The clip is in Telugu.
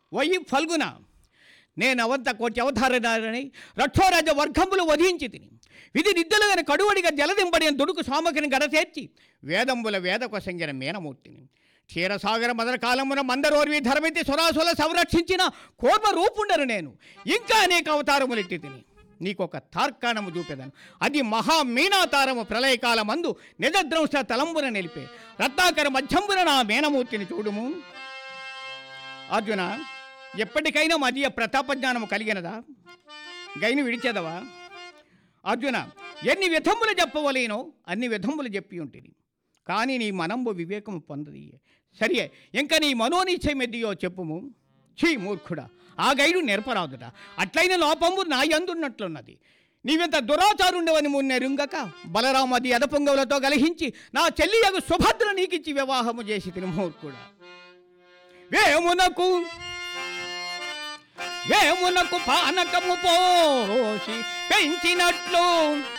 వయి ఫల్గున నేను అవంత కోటి అవతారధారని రక్షోరాజ వర్గంబులు వధించి తిని విధి నిద్దులుగాని కడువడిగా జలదింపడిన దుడుకు సామకిని గడతేర్చి వేదంబుల వేదక సంగిన మీనమూర్తిని క్షీరసాగర మదన కాలమున మందరోర్వి ధర్మితి సురాసుల సంరక్షించిన కోర్మ రూపుండరు నేను ఇంకా అనేక అవతారములెట్టి తిని నీకొక తార్కాణము చూపేదాను అది మహా మీనాతారము ప్రళయకాలమందు నిజద్రంశ తలంబున నిలిపే రత్నాకర మధ్యంబున నా మీనమూర్తిని చూడుము అర్జున ఎప్పటికైనా మదియ ప్రతాపజ్ఞానము కలిగినదా గైని విడిచేదవా అర్జున ఎన్ని విధములు చెప్పవలేనో అన్ని విధములు చెప్పి ఉంటుంది కానీ నీ మనంబు వివేకము పొందది సరే ఇంకా నీ మనోనిశ్చయం ఎద్దియో చెప్పుము ఛీ మూర్ఖుడా ఆ గైడు నెరపరాదుట అట్లయిన లోపము నా యందున్నట్లున్నది నీవెంత దురాచారుండవని మున్నెరుంగక బలరామది అదపొంగవులతో గలహించి నా చెల్లియగు సుభద్ర నీకిచ్చి వివాహము చేసి తిని మూర్ఖుడా వేమునకు వేమునకు పానకము పోసి పెంచినట్లు